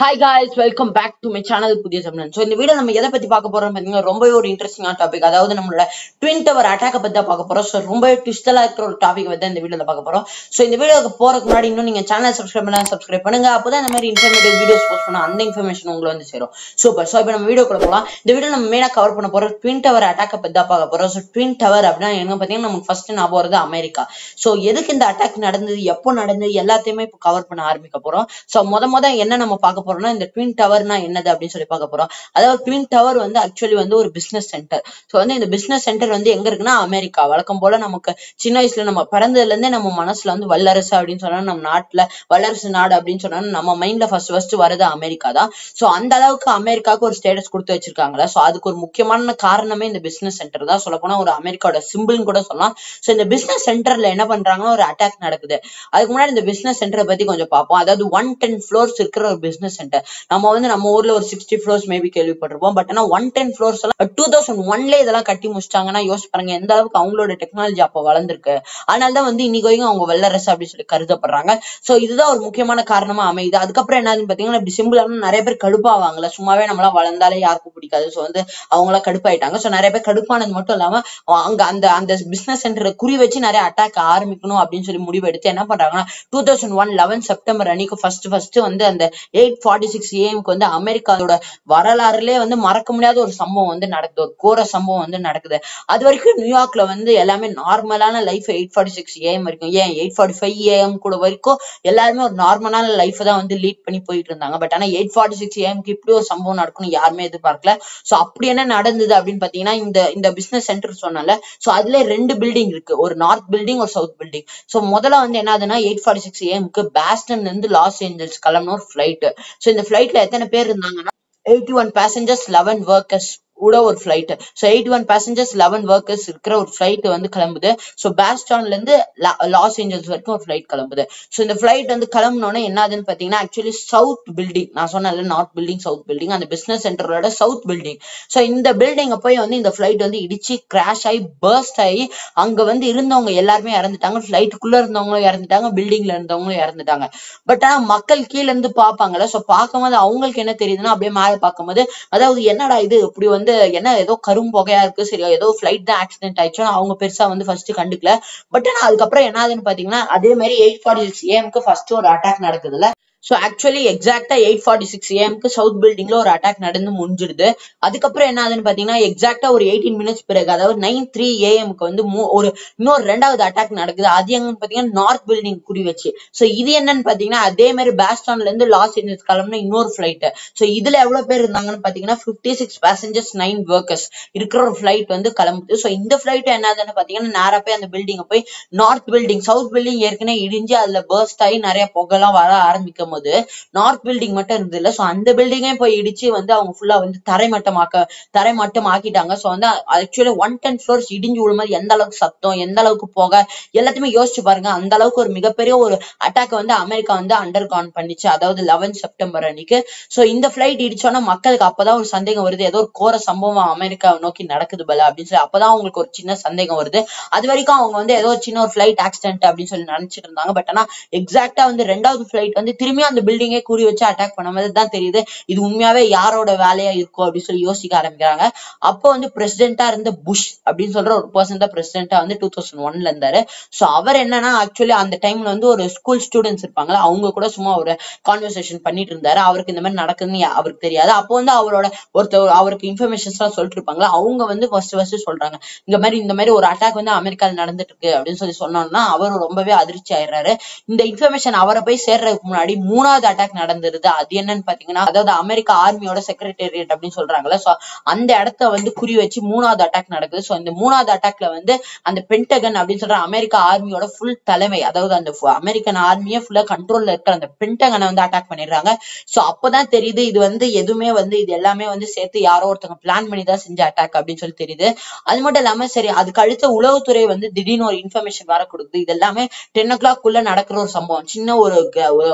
hi guys welcome back to my channel Puthiya Thamizhan so இந்த video நம்ம எதை பத்தி பார்க்க போறோம் பார்த்தீங்கன்னா ரொம்பவே ஒரு இன்ட்ரெஸ்டிங்கான டாபிக் அதாவது நம்மளோட ட்வின் டவர் அட்டாக்கை பத்தி தான் பார்க்க போறோம் ஸோ ரொம்பவே ட்விஸ்டலா இருக்கிற ஒரு டாபிக் பத்தி தான் இந்த வீடியோல பார்க்க போறோம் ஸோ இந்த வீடியோக்கு போறதுக்கு முன்னாடி இன்னும் நீங்க சேனல் சப்ஸ்கிரைப் பண்ணலாம் சப்ஸ்கிரைப் பண்ணுங்க அப்பதான் இந்த மாதிரி இன்ஃபர்மேட்டிவ் வீடியோஸ் போஸ்ட் பண்ணா அந்த இன்ஃபர்மேஷன் உங்களுக்கு வந்து சேரும் சூப்பர் ஸோ இப்போ நம்ம வீடியோக்குள்ள போகலாம் இந்த வீடியோ நம்ம மெயினாக கவர் பண்ண போறோம் ட்வின் டவர் அட்டாக்கை பத்தி தான் பார்க்க போறோம் ஸோ ட்வின் டவர் அப்படின்னா என்ன பார்த்தீங்கன்னா நமக்கு ஃபர்ஸ்ட் ஞாபகம் வருது அமெரிக்கா ஸோ எதுக்கு இந்த அட்டாக் நடந்தது எப்போ நடந்தது எல்லாத்தையுமே இப்போ கவர் பண்ண ஆரம்பிக்க போறோம் ஸோ முத முத என்ன நம்ம பார்க்க போறோம்னா இந்த ட்வின் டவர்னா என்னது அப்படின்னு சொல்லி பார்க்க போறோம் அதாவது ட்வின் டவர் வந்து ஆக்சுவலி வந்து ஒரு பிசினஸ் சென்டர் ஸோ வந்து இந்த பிசினஸ் சென்டர் வந்து எங்க இருக்குன்னா அமெரிக்கா வழக்கம் போல நமக்கு சின்ன வயசுல நம்ம பிறந்ததுல இருந்தே நம்ம மனசுல வந்து வல்லரசு அப்படின்னு சொன்னா நம்ம நாட்டுல வல்லரசு நாடு அப்படின்னு சொன்னா நம்ம மைண்ட்ல ஃபர்ஸ்ட் ஃபர்ஸ்ட் வரது அமெரிக்கா தான் ஸோ அந்த அளவுக்கு அமெரிக்காவுக்கு ஒரு ஸ்டேட்டஸ் கொடுத்து வச்சிருக்காங்களா ஸோ அதுக்கு ஒரு முக்கியமான காரணமே இந்த பிசினஸ் சென்டர் தான் சொல்ல போனா ஒரு அமெரிக்காவோட சிம்பிள்னு கூட சொல்லலாம் ஸோ இந்த பிசினஸ் சென்டர்ல என்ன பண்றாங்கன்னா ஒரு அட்டாக் நடக்குது அதுக்கு முன்னாடி இந்த பிசினஸ் சென்டரை பத்தி கொஞ்சம் பார்ப்போம் அதாவது ஒன் டென் ஃப்ளோர்ஸ் இருக்கிற ஒரு பிசினஸ் சென்டர் நம்ம வந்து நம்ம ஊர்ல ஒரு சிக்ஸ்டி ஃப்ளோர்ஸ் மேபி கேள்விப்பட்டிருப்போம் பட் ஆனா ஒன் டென் ஃப்ளோர்ஸ் எல்லாம் டூ தௌசண்ட் ஒன்ல இதெல்லாம் கட்டி முடிச்சிட்டாங்கன்னா யோசிச்சு பாருங்க எந்த அளவுக்கு அவங்களோட டெக்னாலஜி அப்போ வளர்ந்துருக்கு அதனால தான் வந்து இன்னைக்கு வரைக்கும் அவங்க வல்லரசு அப்படின்னு சொல்லி கருதப்படுறாங்க சோ இதுதான் ஒரு முக்கியமான காரணமா அமையுது அதுக்கப்புறம் என்னதுன்னு பாத்தீங்கன்னா இப்படி சிம்பிளான நிறைய பேர் கடுப்பாவாங்கல்ல சும்மாவே நம்மளாம் வளர்ந்தாலே யாருக்கும் பிடிக்காது சோ வந்து அவங்களாம் கடுப்பாயிட்டாங்க சோ நிறைய பேர் கடுப்பானது மட்டும் இல்லாம அங்க அந்த அந்த பிசினஸ் சென்டரை குறி வச்சு நிறைய அட்டாக் ஆரம்பிக்கணும் அப்படின்னு சொல்லி முடிவு எடுத்து என்ன பண்றாங்கன்னா two thousand one eleven September அன்னைக்கு ஃபர்ஸ்ட் ஃபர்ஸ்ட் வந்து அந்த எயிட் ஃபார்ட்டி சிக்ஸ் ஏஎம்க்கு வந்து அமெரிக்காவோட வரலாறுலயே வந்து மறக்க முடியாத ஒரு சம்பவம் வந்து நடக்குது ஒரு கோர சம்பவம் வந்து நடக்குது அது வரைக்கும் நியூயார்க்ல வந்து எல்லாமே நார்மலான life eight forty six AM வரைக்கும் ஏன் எயிட் ஃபார்ட்டி ஃபைவ் ஏஎம் கூட வரைக்கும் எல்லாருமே ஒரு நார்மலான லைஃப் தான் வந்து லீட் பண்ணி போயிட்டு இருந்தாங்க பட் ஆனா எயிட் ஃபார்ட்டி சிக்ஸ் ஏஎம்க்கு இப்படி ஒரு சம்பவம் நடக்கும்னு யாருமே எதிர்பார்க்கல சோ அப்படி என்ன நடந்தது அப்படின்னு பாத்தீங்கன்னா இந்த இந்த பிசினஸ் சென்டர் சொன்னால சோ அதுல ரெண்டு பில்டிங் இருக்கு ஒரு நார்த் பில்டிங் ஒரு சவுத் பில்டிங் சோ முதல்ல வந்து என்ன ஆகுதுன்னா எயிட் ஃபார்ட்டி சிக்ஸ் ஏஎம்க்கு பேஸ்டன்ல இருந்து லாஸ் ஏஞ்சல்ஸ் கிளம்புன ஒரு ஃபிளைட் சோ இந்த ஃபிளைட்ல எத்தனை பேர் இருந்தாங்கன்னா eighty one passengers eleven workers கூட ஒரு flight so eighty one passengers eleven workers இருக்கிற ஒரு ஃபிளைட் வந்து கிளம்புது ஸோ பேஸ்டான்ல இருந்து லாஸ் ஏஞ்சல்ஸ் வரைக்கும் ஒரு ஃபிளைட் கிளம்புது ஸோ இந்த ஃபிளைட் வந்து கிளம்புனோடனே என்ன ஆகுதுன்னு பார்த்தீங்கன்னா ஆக்சுவலி சவுத் பில்டிங் நான் சொன்னேன்ல நார்த் பில்டிங் சவுத் பில்டிங் அந்த பிசினஸ் சென்டரோட சவுத் பில்டிங் ஸோ இந்த பில்டிங்கை போய் வந்து இந்த ஃபிளைட் வந்து இடிச்சு கிராஷ் ஆகி பர்ஸ்ட் ஆகி அங்க வந்து இருந்தவங்க எல்லாருமே இறந்துட்டாங்க ஃபிளைட்டுக்குள்ள இருந்தவங்களும் இறந்துட்டாங்க பில்டிங்ல இருந்தவங்களும் இறந்துட்டாங்க பட் ஆனா மக்கள் கீழ இருந்து பார்ப்பாங்கல்ல ஸோ பார்க்கும்போது அவங்களுக்கு என்ன தெரியுதுன்னா அப்படியே மேலே பார்க்கும்போது அதாவது என்னடா இது இப்படி வந்து என்ன ஏதோ கரும் புகையா இருக்கு சரியா ஏதோ ஃபிளைட் தான் ஆக்சிடென்ட் ஆயிடுச்சு அவங்க பெருசா வந்து ஃபர்ஸ்ட் கண்டுக்கல பட் ஆனா அதுக்கப்புறம் என்ன ஆகுதுன்னு பாத்தீங்கன்னா அதே மாதிரி எயிட் ஃபார்ட்டி சிக்ஸ் ஏஎம்க்கு ஃபர்ஸ்ட் ஒரு அட்டாக் நடக்குதுல்ல so actually exactly eight forty six ஏஎம்க்கு சவுத் பில்டிங்ல ஒரு அட்டாக் நடந்து முடிஞ்சிடுது அதுக்கப்புறம் என்ன ஆகுதுன்னு பாத்தீங்கன்னா எக்ஸாக்டா ஒரு எயிட்டீன் மினிட்ஸ் பிறகு அதாவது நைன் த்ரீ ஏஎம்க்கு வந்து ஒரு இன்னொரு ரெண்டாவது அட்டாக் நடக்குது அது எங்கன்னு பாத்தீங்கன்னா நார்த் பில்டிங் குறி வச்சு ஸோ இது என்னன்னு பாத்தீங்கன்னா அதே மாதிரி பேஸ்டான்ல இருந்து லாஸ் ஏஞ்சல்ஸ் கிளம்புன இன்னொரு ஃபிளைட் ஸோ இதுல எவ்வளவு பேர் இருந்தாங்கன்னு பாத்தீங்கன்னா fifty six passengers nine workers இருக்கிற ஒரு ஃபிளைட் வந்து கிளம்புது ஸோ இந்த ஃபிளைட் என்ன ஆகுதுன்னு பாத்தீங்கன்னா நேரா போய் அந்த பில்டிங்கை போய் நார்த் பில்டிங் சவுத் பில்டிங் ஏற்கனவே இடிஞ்சு அதுல பர்ஸ்ட் ஆகி நிறைய புகைலாம் வர ஆரம்பிக்கும் போது நார்த் பில்டிங் மட்டும் இருந்தது இல்ல சோ அந்த பில்டிங்கே போய் இடிச்சு வந்து அவங்க ஃபுல்லா வந்து தரைமட்டமாக்க தரைமட்டம் ஆக்கிட்டாங்க சோ வந்து ஆக்சுவலி ஒன் டென் ஃப்ளோர்ஸ் இடிஞ்சு விழும்போது எந்த அளவுக்கு சத்தம் எந்த அளவுக்கு போக எல்லாத்தையுமே யோசிச்சு பாருங்க அந்த அளவுக்கு ஒரு மிகப்பெரிய ஒரு அட்டாக் வந்து அமெரிக்கா வந்து அண்டர் கான் பண்ணிச்சு அதாவது லெவன் செப்டம்பர் அன்னைக்கு சோ இந்த பிளைட் இடிச்சோன்னா மக்களுக்கு அப்பதான் ஒரு சந்தேகம் வருது ஏதோ ஒரு கோர சம்பவம் அமெரிக்கா நோக்கி நடக்குது பல அப்படின்னு சொல்லி அப்பதான் அவங்களுக்கு ஒரு சின்ன சந்தேகம் வருது அது வரைக்கும் அவங்க வந்து ஏதோ சின்ன ஒரு ஃபிளைட் ஆக்சிடென்ட் அப்படின்னு சொல்லி நினைச்சிட்டு இருந்தாங்க பட் ஆனா எக்ஸாக்டா வந்து ரெண்டாவது ஃபிளைட் வந்து திரும்பியும் அந்த பில்டிங்கே கூறி வச்சு அட்டாக் பண்ண மாதிரி தான் தெரியுது இது உண்மையாவே யாரோட வேலையா இருக்கும் அப்படின்னு சொல்லி யோசிக்க ஆரம்பிக்கிறாங்க அப்போ வந்து பிரசிடென்டா இருந்த புஷ் அப்படின்னு சொல்ற ஒரு பர்சன் தான் பிரசிடென்டா வந்து டூ தௌசண்ட் ஒன்ல இருந்தாரு சோ அவர் என்னன்னா ஆக்சுவலி அந்த டைம்ல வந்து ஒரு ஸ்கூல் ஸ்டூடெண்ட்ஸ் இருப்பாங்களா அவங்க கூட சும்மா ஒரு கான்வர்சேஷன் பண்ணிட்டு இருந்தாரு அவருக்கு இந்த மாதிரி நடக்குதுன்னு அவருக்கு தெரியாது அப்போ வந்து அவரோட ஒருத்தர் அவருக்கு இன்ஃபர்மேஷன்ஸ் எல்லாம் சொல்லிட்டு இருப்பாங்களா அவங்க வந்து ஃபர்ஸ்ட் ஃபர்ஸ்ட் சொல்றாங்க இந்த மாதிரி இந்த மாதிரி ஒரு அட்டாக் வந்து அமெரிக்கால நடந்துட்டு இருக்கு அப்படின்னு சொல்லி சொன்னோம்னா அவர் ரொம்பவே அதிர்ச்சி ஆயிடுறாரு இந்த இன்ஃபர்மேஷன் அவரை போய் சேர்றதுக்கு முன்னாடி மூணாவது அட்டாக் நடந்துருது அது என்னன்னு பாத்தீங்கன்னா அதாவது அமெரிக்கா ஆர்மியோட செக்ரட்டேரியட் அப்படின்னு சொல்றாங்கல்ல சோ அந்த இடத்த வந்து குறி வச்சு மூணாவது அட்டாக் நடக்குது சோ இந்த மூணாவது அட்டாக்ல வந்து அந்த பென்டகன் அப்படின்னு சொல்ற அமெரிக்கா ஆர்மியோட ஃபுல் தலைமை அதாவது அந்த அமெரிக்கன் ஆர்மியே ஃபுல்லா கண்ட்ரோல்ல இருக்கிற அந்த பென்டகனை வந்து அட்டாக் பண்ணிடுறாங்க சோ அப்பதான் தெரியுது இது வந்து எதுவுமே வந்து இது எல்லாமே வந்து சேர்த்து யாரோ ஒருத்தவங்க பிளான் பண்ணி தான் செஞ்ச அட்டாக் அப்படின்னு சொல்லி தெரியுது அது மட்டும் இல்லாம சரி அதுக்கு அடுத்த உளவுத்துறை வந்து திடீர்னு ஒரு இன்ஃபர்மேஷன் வர கொடுக்குது இது எல்லாமே டென் ஓ கிளாக் குள்ள நடக்கிற ஒரு சம்பவம் சின்ன ஒரு ஒரு ஷார்ட்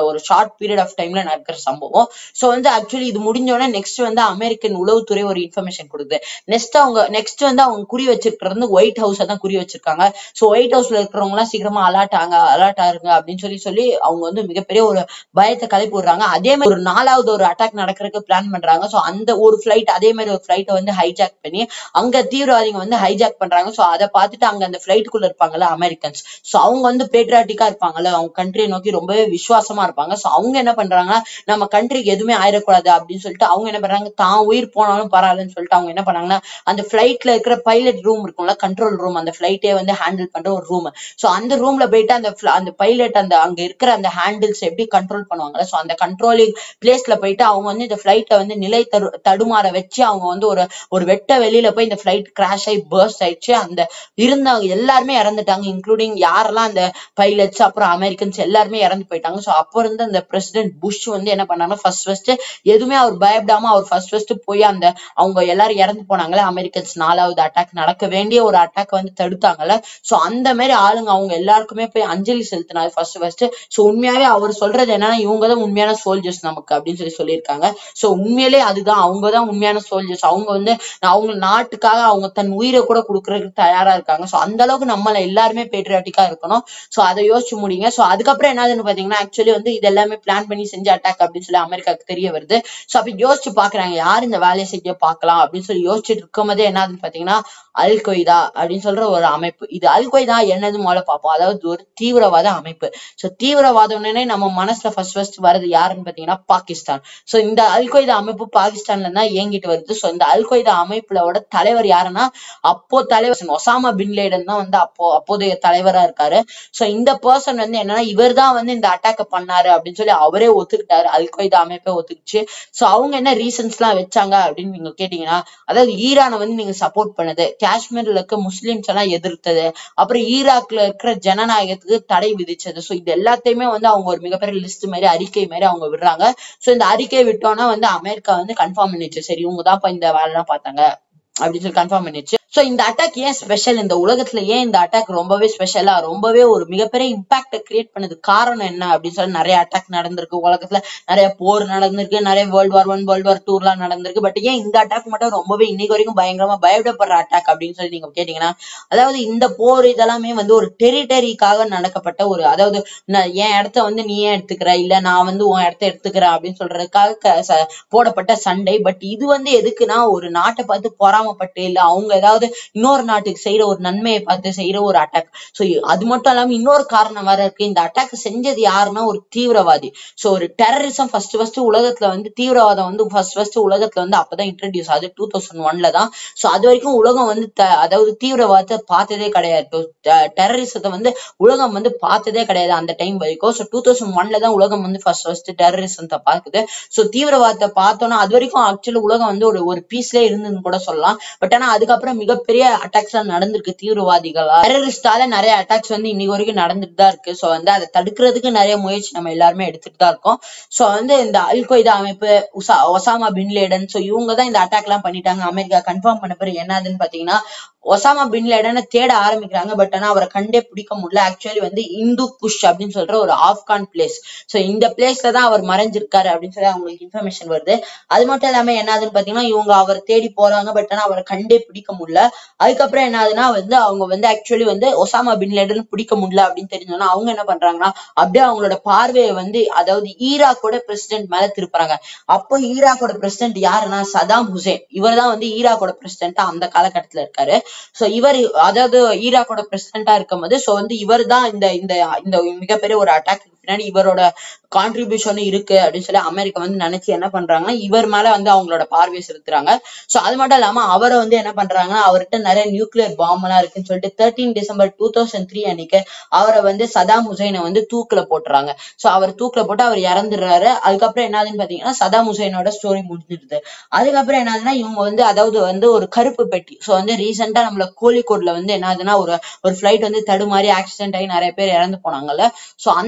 ஷார்ட் பீரியட் ஆஃப் டைம்ல நடக்கிற சம்பவம் சோ வந்து ஆக்சுவலி இது முடிஞ்சோடனே நெக்ஸ்ட் வந்து அமெரிக்கன் உளவுத்துறை ஒரு இன்ஃபர்மேஷன் கொடுக்குது நெக்ஸ்ட் அவங்க நெக்ஸ்ட் வந்து அவங்க குறி வச்சிருக்கிறது வந்து ஒயிட் ஹவுஸ் தான் குறி வச்சிருக்காங்க சோ ஒயிட் ஹவுஸ்ல இருக்கிறவங்க எல்லாம் சீக்கிரமா அலர்ட் ஆங்க அலர்ட் ஆருங்க அப்படின்னு சொல்லி சொல்லி அவங்க வந்து மிகப்பெரிய ஒரு பயத்தை கிளப்பி விடுறாங்க அதே மாதிரி ஒரு நாலாவது ஒரு அட்டாக் நடக்கிறதுக்கு பிளான் பண்றாங்க சோ அந்த ஒரு ஃபிளைட் அதே மாதிரி ஒரு ஃபிளைட்டை வந்து ஹைஜாக் பண்ணி அங்க தீவிரவாதிங்க வந்து ஹைஜாக் பண்றாங்க சோ அதை பார்த்துட்டு அங்க அந்த ஃபிளைட்டுக்குள்ள இருப்பாங்கல்ல அமெரிக்கன்ஸ் சோ அவங்க வந்து பேட்ரியாட்டிக்கா இருப்பாங்கல்ல அவங்க கண்ட்ரியை நோக்கி ரொம்பவே விசுவாசமா இருப்பாங்க சோ அவங்க என்ன பண்றாங்கன்னா நம்ம கண்ட்ரிக்கு எதுவுமே ஆயிடக்கூடாது அப்படின்னு சொல்லிட்டு அவங்க என்ன பண்றாங்க தான் உயிர் போனாலும் பரவாயில்லன்னு சொல்லிட்டு அவங்க என்ன பண்ணாங்கன்னா அந்த ஃபிளைட்ல இருக்கிற பைலட் ரூம் இருக்கும்ல கண்ட்ரோல் ரூம் அந்த ஃபிளைட்டே வந்து ஹேண்டில் பண்ற ஒரு ரூம் சோ அந்த ரூம்ல போயிட்டு அந்த fl- அந்த பைலட் அந்த அங்க இருக்கிற அந்த ஹேண்டில்ஸ் எப்படி கண்ட்ரோல் பண்ணுவாங்கல்ல சோ அந்த கண்ட்ரோலிங் பிளேஸ்ல போயிட்டு அவங்க வந்து இந்த ஃபிளைட்டை வந்து நிலை தரு தடுமாற வச்சு அவங்க வந்து ஒரு ஒரு வெட்ட வெளியில போய் இந்த ஃபிளைட் கிராஷ் ஆகி பர்ஸ்ட் ஆயிடுச்சு அந்த இருந்தவங்க எல்லாருமே இறந்துட்டாங்க இன்க்ளூடிங் யாரெல்லாம் அந்த பைலட்ஸ் அப்புறம் அமெரிக்கன்ஸ் எல்லாருமே இறந்து போயிட்டாங்க சோ அப்போ இருந்து அந்த பிரசிடென்ட் புஷ் வந்து என்ன பண்ணாங்கன்னா ஃபர்ஸ்ட் ஃபர்ஸ்ட் எதுவுமே அவர் பயப்படாம அவர் ஃபர்ஸ்ட் ஃபர்ஸ்ட் போய் அந்த அவங்க எல்லாரும் இறந்து போனாங்கல்ல அமெரிக்கன்ஸ் நாலாவது அட்டாக் நடக்க வேண்டிய ஒரு அட்டாக் வந்து தடுத்தாங்கல்ல சோ அந்த மாதிரி ஆளுங்க அவங்க எல்லாருக்குமே போய் அஞ்சலி செலுத்தினாரு ஃபர்ஸ்ட் ஃபர்ஸ்ட் சோ உண்மையாவே அவர் சொல்றது என்னன்னா இவங்க தான் உண்மையான சோல்ஜர்ஸ் நமக்கு அப்படின்னு சொல்லி சொல்லியிருக்காங்க சோ உண்மையிலே அதுதான் அவங்க தான் உண்மையான சோல்ஜர்ஸ் அவங்க வந்து அவங்க நாட்டுக்காக அவங்க தன் உயிரை கூட கொடுக்கறதுக்கு தயாரா இருக்காங்க சோ அந்த அளவுக்கு நம்மள எல்லாருமே பேட்ரியாட்டிக்கா இருக்கணும் சோ அதை யோசிச்சு முடியுங்க சோ அதுக்கப்புறம் என்னதுன்னு பாத்தீங்கன்னா ஆக்சுவலி வந்து இது எல்லாமே பிளான் பண்ணி செஞ்ச அட்டாக் அப்படின்னு சொல்லி அமெரிக்காவுக்கு தெரிய வருது சோ அப்ப யோசிச்சு பாக்குறாங்க யார் இந்த வேலையை செய்ய பார்க்கலாம் அப்படின்னு சொல்லி யோசிச்சுட்டு இருக்கும் போதே என்னதுன்னு பாத்தீங்கன்னா அல் கொய்தா அப்படின்னு சொல்ற ஒரு அமைப்பு இது அல் கொய்தா என்னது முதல்ல பார்ப்போம் அதாவது ஒரு தீவிரவாத அமைப்பு சோ தீவிரவாதம்னே நம்ம மனசுல ஃபர்ஸ்ட் ஃபர்ஸ்ட் வருது யாருன்னு பாத்தீங்கன்னா பாகிஸ்தான் சோ இந்த அல் கொய்தா அமைப்பு பாகிஸ்தான்ல தான் இயங்கிட்டு வருது சோ இந்த அல் கொய்தா அமைப்புலோட தலைவர் யாருன்னா அப்போ தலைவர் ஒசாமா பின் லேடன் தான் வந்து அப்போ அப்போதைய தலைவரா இருக்காரு சோ இந்த பர்சன் வந்து என்னன்னா இவர் தான் வந்து இந்த அட்டாக்க பண்ணாரு அப்படின்னு சொல்லி அவரே ஒத்துக்கிட்டாரு அல் கொய்தா அமைப்பே ஒத்துக்கிச்சு சோ அவங்க என்ன ரீசன்ஸ் எல்லாம் வச்சாங்க அப்படின்னு நீங்க கேட்டீங்கன்னா அதாவது ஈரானை வந்து நீங்க சப்போர்ட் பண்ணுது காஷ்மீர்ல இருக்க முஸ்லிம்ஸ் எல்லாம் எதிர்த்தது அப்புறம் ஈராக்ல இருக்கிற ஜனநாயகத்துக்கு தடை விதிச்சது சோ இது எல்லாத்தையுமே வந்து அவங்க ஒரு மிகப்பெரிய லிஸ்ட் மாதிரி அறிக்கை மாதிரி அவங்க விடுறாங்க சோ இந்த அறிக்கை விட்டோம்னா வந்து அமெரிக்கா வந்து கன்ஃபார்ம் பண்ணிச்சு சரி இவங்க தான் இந்த வேலை எல்லாம் பார்த்தாங்க அப்படின்னு சொல்லி கன்ஃபார்ம் பண்ணிச்சு சோ இந்த அட்டாக் ஏன் ஸ்பெஷல் இந்த உலகத்துல ஏன் இந்த அட்டாக் ரொம்பவே ஸ்பெஷலா ரொம்பவே ஒரு மிகப்பெரிய இம்பாக்ட கிரியேட் பண்ணது காரணம் என்ன அப்படின்னு சொல்லி நிறைய அட்டாக் நடந்திருக்கு உலகத்துல நிறைய போர் நடந்திருக்கு நிறைய world war one world war two எல்லாம் நடந்திருக்கு பட் ஏன் இந்த அட்டாக் மட்டும் ரொம்பவே இன்னைக்கு வரைக்கும் பயங்கரமா பயப்படப்படுற அட்டாக் அப்படின்னு சொல்லி நீங்க கேட்டீங்கன்னா அதாவது இந்த போர் இதெல்லாமே வந்து ஒரு டெரிட்டரிக்காக நடக்கப்பட்ட ஒரு அதாவது நான் என் இடத்த வந்து நீ ஏன் எடுத்துக்கிற இல்ல நான் வந்து உன் இடத்த எடுத்துக்கிறேன் அப்படின்னு சொல்றதுக்காக க- ச- போடப்பட்ட சண்டை பட் இது வந்து எதுக்குன்னா ஒரு நாட்டை பார்த்து பொறாமப்பட்டு இல்ல அவங்க ஏதாவது இன்னொரு நாட்டுக்கு செய்யற ஒரு நன்மையை பார்த்து செய்யற ஒரு அட்டாக் சோ அது மட்டும் இல்லாம இன்னொரு காரணம் வேற இருக்கு இந்த அட்டாக் செஞ்சது யாருன்னா ஒரு தீவிரவாதி சோ ஒரு டெரரிசம் ஃபர்ஸ்ட் ஃபர்ஸ்ட் உலகத்துல வந்து தீவிரவாதம் வந்து ஃபர்ஸ்ட் ஃபர்ஸ்ட் உலகத்துல வந்து அப்பதான் இன்ட்ரடியூஸ் ஆகுது டூ தௌசண்ட் ஒன்ல தான் சோ அது வரைக்கும் உலகம் வந்து த- அதாவது தீவிரவாதத்தை பார்த்ததே கிடையாது டெரரிசத்தை வந்து உலகம் வந்து பார்த்ததே கிடையாது அந்த டைம் வரைக்கும் சோ டூ தௌசண்ட் ஒன்ல தான் உலகம் வந்து ஃபர்ஸ்ட் ஃபர்ஸ்ட் டெரரிசத்தை பாக்குது சோ தீவிரவாதத்தை பார்த்தோம்னா அது வரைக்கும் ஆக்சுவலி உலகம் வந்து ஒரு ஒரு பீஸ்லயே இருந்துன்னு கூட சொல்லலாம் பட் ஆனா அதுக்கப்புறம் மிகப்பெரிய அட்டாக்ஸ் எல்லாம் நடந்திருக்கு தீவிரவாதிகளா டெரரிஸ்டால நிறைய அட்டாக்ஸ் வந்து இன்னைக்கு வரைக்கும் நடந்துட்டு தான் இருக்கு சோ வந்து அதை தடுக்கிறதுக்கு நிறைய முயற்சி நம்ம எல்லாருமே எடுத்துட்டு தான் இருக்கோம் சோ வந்து இந்த அல் கொய்தா அமைப்பு உசா ஒசாமா பின் லேடன் சோ இவங்க தான் இந்த அட்டாக் எல்லாம் பண்ணிட்டாங்க அமெரிக்கா கன்ஃபார்ம் பண்ண பிறகு என்னதுன்னு பாத்தீங்கன்னா ஒசாமா பின் லேடனை தேட ஆரம்பிக்கிறாங்க பட் ஆனா அவரை கண்டே பிடிக்க முடியல ஆக்சுவலி வந்து இந்து குஷ் அப்படின்னு சொல்ற ஒரு ஆப்கான் பிளேஸ் சோ இந்த பிளேஸ்ல தான் அவர் மறைஞ்சிருக்காரு அப்படின்னு சொல்லி அவங்களுக்கு இன்ஃபர்மேஷன் வருது அது மட்டும் இல்லாம என்னதுன்னு பாத்தீங்கன்னா இவங்க அவரை தேடி போறாங்க பட் ஆனா அவரை கண்டே பிடிக்க முடியல அதுக்கப்புறம் என்னதுன்னா வந்து அவங்க வந்து ஆக்சுவலி வந்து ஒசாமா பின் லேடன் பிடிக்க முடியல அப்படின்னு தெரிஞ்சோன்னா அவங்க என்ன பண்றாங்கன்னா அப்படியே அவங்களோட பார்வையை வந்து அதாவது ஈராக்கோட பிரசிடென்ட் மேல திருப்புறாங்க அப்போ ஈராக்கோட பிரசிடென்ட் யாருன்னா சதாம் ஹுசேன் இவர் தான் வந்து ஈராக்கோட பிரசிடென்டா அந்த காலகட்டத்துல இருக்காரு சோ இவர் அதாவது ஈராக்கோட பிரசிடென்டா இருக்கும்போது சோ வந்து இவர் தான் இந்த இந்த இந்த மிகப்பெரிய ஒரு அட்டாக் பின்னாடி இவரோட கான்ட்ரிபியூஷன் இருக்கு அப்படின்னு சொல்லி அமெரிக்கா வந்து நினைச்சு என்ன பண்றாங்கன்னா இவர் மேல வந்து அவங்களோட பார்வையை செலுத்துறாங்க சோ அது மட்டும் இல்லாம அவரை வந்து என்ன பண்றாங்கன்னா அவர்கிட்ட நிறைய நியூக்ளியர் பாம்பு எல்லாம் இருக்குன்னு சொல்லிட்டு thirteen December two thousand three அன்னைக்கு அவரை வந்து சதாம் ஹுசைனை வந்து தூக்குல போட்டுறாங்க சோ அவர் தூக்குல போட்டு அவர் இறந்துடுறாரு அதுக்கப்புறம் என்னதுன்னு பாத்தீங்கன்னா சதாம் ஹுசைனோட ஸ்டோரி முடிஞ்சிடுது அதுக்கப்புறம் என்னதுன்னா இவங்க வந்து அதாவது வந்து ஒரு கருப்பு பெட்டி சோ வந்து ரீசெண்டா நம்மள கோழிக்கோட்ல வந்து என்னதுன்னா ஒரு ஒரு ஃபிளைட் வந்து தடுமாறி ஆக்சிடென்ட் ஆகி நிறைய பேர் இறந்து போனாங்கல்ல சோ அந்த இப்ப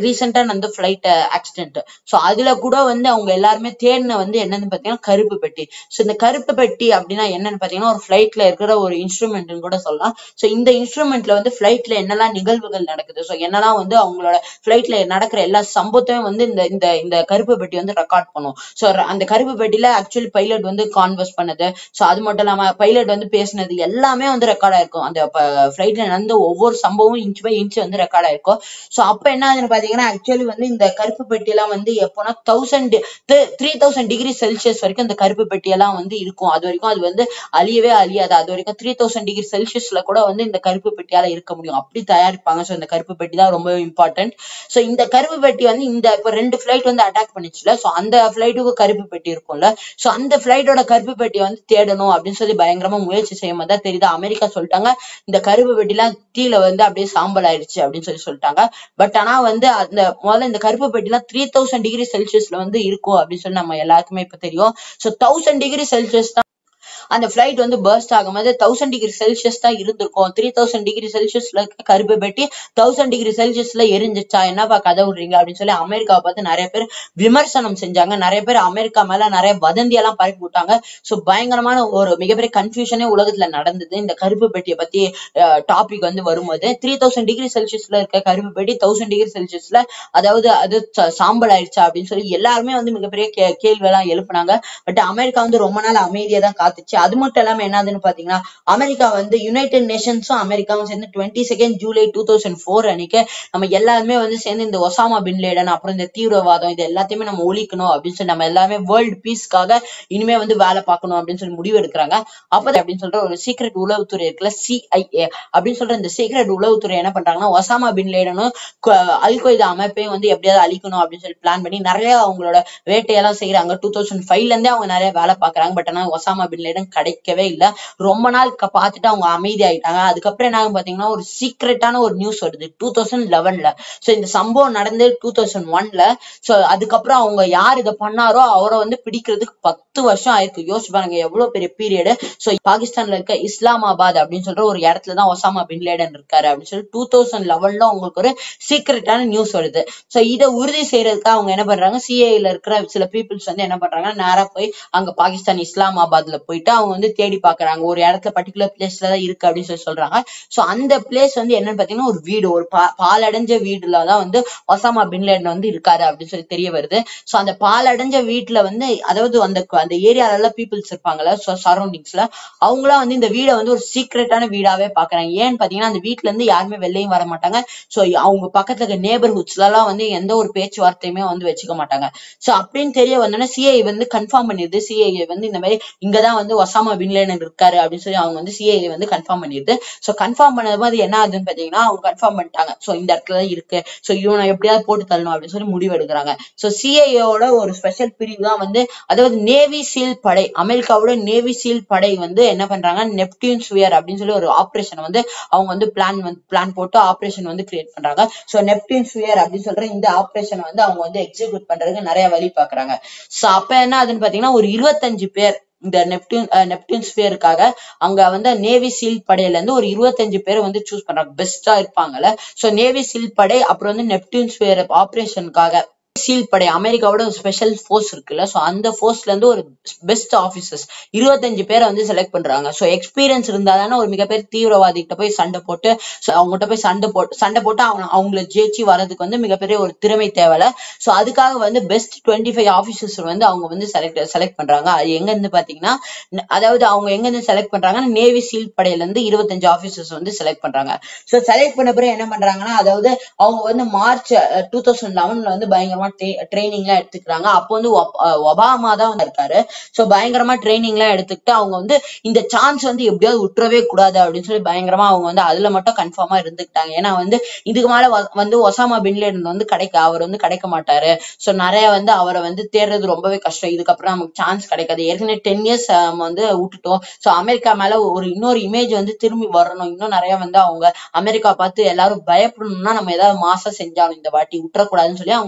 ரீசெண்டா நடந்த ஃபிளைட் ஆக்சிடென்ட் ஸோ அதுல கூட வந்து அவங்க எல்லாருமே தேடின வந்து என்னன்னு பாத்தீங்கன்னா கருப்பு பெட்டி ஸோ இந்த கருப்பு பெட்டி அப்படின்னா என்னன்னு பாத்தீங்கன்னா ஒரு ஃபிளைட்ல இருக்கிற ஒரு இன்ஸ்ட்ருமெண்ட்னு கூட சொல்லலாம் ஸோ இந்த இன்ஸ்ட்ருமெண்ட்ல வந்து ஃபிளைட்ல என்னெல்லாம் நிகழ்வுகள் நடக்குது ஸோ என்னெல்லாம் வந்து அவங்களோட ஃபிளைட்ல நடக்கிற எல்லா சம்பவத்தையும் வந்து இந்த இந்த இந்த கருப்பு பெட்டி வந்து ரெக்கார்ட் பண்ணும் ஸோ அந்த கருப்பு பெட்டியில ஆக்சுவலி பைலட் வந்து கான்வர்ஸ் பண்ணது ஸோ அது மட்டும் இல்லாம பைலட் வந்து பேசினது எல்லாமே வந்து ரெக்கார்ட் ஆயிருக்கும் அந்த ஃபிளைட்ல நடந்த ஒவ்வொரு சம்பவமும் இன்ச் பை இன்ச் வந்து ரெக்கார்ட் ஆயிருக்கும் ஸோ அப்ப என்ன ஆகுதுன்னு பாத்தீங்கன்னா ஆக்சுவலி வந்து இந்த கருப்பு பெட்டி எல்லாம் வந்து எப்போனா thousand three thousand degree Celsius வரைக்கும் இந்த கருப்பு பெட்டி எல்லாம் வந்து இருக்கும் அது வரைக்கும் அது வந்து அழியவே அழியாது அது வரைக்கும் த்ரீ தௌசண்ட் டிகிரி செல்சியஸ்ல கூட வந்து இந்த கருப்பு பெட்டியால இருக்க முடியும் அப்படி தயாரிப்பாங்க ஸோ இந்த கருப்பு பெட்டி தான் ரொம்ப இம்பார்ட்டன்ட் ஸோ இந்த கருப்பு பெட்டி வந்து இந்த இப்போ ரெண்டு ஃபிளைட் வந்து அட்டாக் பண்ணிச்சுல ஸோ அந்த ஃபிளைட்டுக்கு கருப்பு பெட்டி இருக்கும்ல ஸோ அந்த ஃபிளைட்டோட கருப்பு பெட்டியை வந்து தேடணும் அப்படின்னு சொல்லி பயங்கரமா முயற்சி செய்யும் போது தான் தெரியுது அமெரிக்கா சொல்லிட்டாங்க இந்த கருப்பு பெட்டிலாம் தீல வந்து அப்படியே சாம்பல் ஆயிடுச்சு அப்படின்னு சொல்லி சொல்லிட்டாங்க பட் ஆனா வந்து அந்த முதல்ல இந்த கருப்பு பெட்டிலாம் த்ரீ தௌசண்ட் டிகிரி செல்சியஸ்ல வந்து இருக்கும் அப்படின்னு சொல்லி நம்ம எல்லாருக்குமே இப்ப தெரியும் ஸோ தௌசண்ட் டிகிரி செல்சியஸ் தான் அந்த ஃபிளைட் வந்து பர்ஸ்ட் ஆகும்போது தௌசண்ட் டிகிரி செல்சியஸ் தான் இருந்திருக்கும் த்ரீ தௌசண்ட் டிகிரி செல்சியஸ்ல இருக்க கருப்பு பெட்டி தௌசண்ட் டிகிரி செல்சியஸ்ல எரிஞ்சிச்சா என்னப்பா கதை விடுறீங்க அப்படின்னு சொல்லி அமெரிக்காவை பார்த்து நிறைய பேர் விமர்சனம் செஞ்சாங்க நிறைய பேர் அமெரிக்கா மேல நிறைய வதந்தி எல்லாம் பரப்பி விட்டாங்க ஸோ பயங்கரமான ஒரு மிகப்பெரிய கன்ஃபியூஷனே உலகத்துல நடந்தது இந்த கருப்பு பெட்டியை பத்தி டாபிக் வந்து வரும்போது த்ரீ தௌசண்ட் டிகிரி செல்சியஸ்ல இருக்க கருப்பு பெட்டி தௌசண்ட் டிகிரி செல்சியஸ்ல அதாவது அது ச- சாம்பல் ஆயிடுச்சா அப்படின்னு சொல்லி எல்லாருமே வந்து மிகப்பெரிய கே கேள்வி எல்லாம் எழுப்புனாங்க பட் அமெரிக்கா வந்து ரொம்ப நாள் அமைதியா தான் காத்துச்சு அது மட்டும் இல்லாம என்னதுன்னு பாத்தீங்கன்னா அமெரிக்கா வந்து யுனைடெட் நேஷன்ஸும் அமெரிக்காவும் சேர்ந்து twenty second July two thousand four அன்னைக்கு நம்ம எல்லாருமே வந்து சேர்ந்து இந்த ஒசாமா பின் லேடன் அப்புறம் இந்த தீவிரவாதம் இது எல்லாத்தையுமே நம்ம ஒழிக்கணும் அப்படின்னு சொல்லி நம்ம எல்லாமே வேர்ல்டு பீஸ்க்காக இனிமே வந்து வேலை பார்க்கணும் அப்படின்னு சொல்லி முடிவு எடுக்கிறாங்க அப்ப அப்படின்னு சொல்ற ஒரு சீக்ரெட் உளவுத்துறை இருக்குல்ல சிஐஏ அப்படின்னு சொல்ற இந்த சீக்ரெட் உளவுத்துறை என்ன பண்றாங்கன்னா ஒசாமா பின் லேடனும் அல் கொய்தா அமைப்பையும் வந்து எப்படியாவது அழிக்கணும் அப்படின்னு சொல்லி பிளான் பண்ணி நிறைய அவங்களோட வேட்டையெல்லாம் செய்யறாங்க டூ தௌசண்ட் ஃபைவ்ல இருந்தே அவங்க நிறைய வேலை பாக்குறாங்க பட் ஆனா ஒசாமா பின் லேடன் கிடைக்கவே இல்லை ரொம்ப நாள் க- பார்த்துட்டு அவங்க அமைதி ஆயிட்டாங்க அதுக்கப்புறம் என்ன ஆகும் பாத்தீங்கன்னா ஒரு சீக்ரெட்டான ஒரு நியூஸ் வருது டூ தௌசண்ட் லெவன்ல சோ இந்த சம்பவம் நடந்து டூ தௌசண்ட் ஒன்ல சோ அதுக்கப்புறம் அவங்க யார் இதை பண்ணாரோ அவரை வந்து பிடிக்கிறதுக்கு பத்து வருஷம் ஆயிருக்கு யோசிச்சு பாருங்க எவ்வளவு பெரிய பீரியடு சோ பாகிஸ்தான்ல இருக்க இஸ்லாமாபாத் அப்படின்னு சொல்ற ஒரு இடத்துல தான் ஒசாமா பின் லேடன் இருக்காரு அப்படின்னு சொல்லி டூ தௌசண்ட் லெவன்ல உங்களுக்கு ஒரு சீக்ரெட்டான நியூஸ் வருது சோ இதை உறுதி செய்யறதுக்கு அவங்க என்ன பண்றாங்க சிஏல இருக்கிற சில பீப்புள்ஸ் வந்து என்ன பண்றாங்க நேரா போய் அங்க பாகிஸ்தான் இஸ்லாமாபாத்ல போயிட்டு அவங்க வந்து தேடி பாக்குறாங்க ஒரு இடத்துல பர்டிகுலர் பிளேஸ்ல தான் இருக்கு அப்படின்னு சொல்லி சொல்றாங்க சோ அந்த பிளேஸ் வந்து என்னன்னு பாத்தீங்கன்னா ஒரு வீடு ஒரு பா- பாலடைஞ்ச வீடுல தான் வந்து ஒசாமா பின் லேடன் வந்து இருக்காரு அப்படின்னு சொல்லி தெரிய வருது சோ அந்த பாலடைஞ்ச வீட்டுல வந்து அதாவது அந்த அந்த ஏரியால எல்லாம் பீப்புள்ஸ் இருப்பாங்கல்ல சரௌண்டிங்ஸ்ல அவங்களாம் வந்து இந்த வீடை வந்து ஒரு சீக்ரெட்டான வீடாவே பாக்குறாங்க ஏன்னு பாத்தீங்கன்னா அந்த வீட்ல இருந்து யாருமே வெளியும் வர மாட்டாங்க சோ அவங்க பக்கத்துல இருக்க நேபர்ஹுட்ஸ்ல எல்லாம் வந்து எந்த ஒரு பேச்சுவார்த்தையுமே வந்து வச்சுக்க மாட்டாங்க சோ அப்படின்னு தெரிய வந்தோடனே சிஐ வந்து கன்ஃபார்ம் பண்ணிடுது சிஐ வந்து இந்த மாதிரி இங்கதான் வந்து ஒசாமா பின் லேடன் இருக்காரு அப்படின்னு சொல்லி அவங்க வந்து சிஐ வந்து கன்ஃபார்ம் பண்ணிடுது சோ கன்ஃபார்ம் பண்ணது மாதிரி என்ன ஆகுதுன்னு பாத்தீங்கன்னா அவங்க கன்ஃபார்ம் பண்ணிட்டாங்க சோ இந்த இடத்துல தான் இருக்கு சோ இவனை எப்படியாவது போட்டு தள்ளணும் அப்படின்னு சொல்லி முடிவு எடுக்கிறாங்க சோ சிஐயோட ஒரு ஸ்பெஷல் பிரிவு தான் வந்து அதாவது நேவி சீல் படை அமெரிக்காவோட நேவி சீல் படை வந்து என்ன பண்றாங்க நெப்டியூன் ஸ்வியர் அப்படின்னு சொல்லி ஒரு ஆபரேஷன் வந்து அவங்க வந்து பிளான் வந்து பிளான் போட்டு ஆபரேஷன் வந்து கிரியேட் பண்றாங்க சோ நெப்டியூன் ஸ்வியர் அப்படின்னு சொல்ற இந்த ஆபரேஷன் வந்து அவங்க வந்து எக்ஸிக்யூட் பண்றதுக்கு நிறைய வழி பாக்குறாங்க சோ அப்ப என்ன ஆகுதுன்னு பாத்தீங்கன்னா ஒரு இருபத்தஞ்சு பேர் இந்த நெப்டியூன் அஹ், நெப்டியூன் ஸ்பியருக்காக அங்க வந்து நேவி சீல் படையில இருந்து ஒரு இருபத்தஞ்சு பேர் வந்து சூஸ் பண்றாங்க பெஸ்டா இருப்பாங்கல்ல சோ நேவி சீல் படை அப்புறம் வந்து நெப்டியூன் ஸ்பியர் ஆபரேஷனுக்காக சீல் படை அமெரிக்காவோட ஒரு ஸ்பெஷல் ஃபோர்ஸ் இருக்குல்ல சோ அந்த ஃபோர்ஸ்ல இருந்து ஒரு பெஸ்ட் ஆபீசர்ஸ் இருபத்தஞ்சு பேரை வந்து செலக்ட் பண்றாங்க சோ எக்ஸ்பீரியன்ஸ் இருந்தா தானே ஒரு மிகப்பெரிய தீவிரவாதி கிட்ட போய் சண்டை போட்டு so அவங்ககிட்ட போய் சண்டை போட்டு சண்டை போட்டு அவங்க அவங்கள ஜெயிச்சு வர்றதுக்கு வந்து மிகப்பெரிய ஒரு திறமை தேவையில்ல சோ அதுக்காக வந்து பெஸ்ட் டுவெண்ட்டி ஃபைவ் ஆபீசர்ஸ் வந்து அவங்க வந்து செலக்ட் செலக்ட் பண்றாங்க அது எங்க இருந்து பாத்தீங்கன்னா ந- அதாவது அவங்க எங்க இருந்து செலக்ட் பண்றாங்கன்னா நேவி சீல் படையில இருந்து இருபத்தஞ்சு ஆபீசர்ஸ் வந்து செலக்ட் பண்றாங்க சோ செலக்ட் பண்ண பிறகு என்ன பண்றாங்கன்னா அதாவது அவங்க வந்து மார்ச் டூ தௌசண்ட் லெவன்ல வந்து பயங்கரமா ட்ரைனிங் எல்லாம் எடுத்துக்கிறாங்க அப்போ வந்து ஒப்- அஹ் ஒபாமா தான் வந்து இருக்காரு சோ பயங்கரமா ட்ரைனிங் எல்லாம் எடுத்துக்கிட்டு அவங்க வந்து இந்த சான்ஸ் வந்து எப்படியாவது விட்டுறவே கூடாது அப்படின்னு சொல்லி பயங்கரமா அவங்க வந்து அதுல மட்டும் கன்ஃபார்மா இருந்துக்கிட்டாங்க ஏன்னா வந்து இதுக்கு மேல வ- வந்து ஒசாமா பின் லேடன் வந்து கிடைக்க அவர் வந்து கிடைக்க மாட்டாரு சோ நிறைய வந்து அவரை வந்து தேடுறது ரொம்பவே கஷ்டம் இதுக்கப்புறம் நமக்கு சான்ஸ் கிடைக்காது ஏற்கனவே டென் இயர்ஸ் வந்து விட்டுட்டோம் சோ அமெரிக்கா மேல ஒரு இன்னொரு இமேஜ் வந்து திரும்பி வரணும் இன்னும் நிறைய வந்து அவங்க அமெரிக்கா பார்த்து எல்லாரும் பயப்படணும்னா நம்ம ஏதாவது மாசா செஞ்சாலும் இந்த வாட்டி விட்டுறக்கூடாதுன்னு சொல்லி அவங்க பயங்கரமா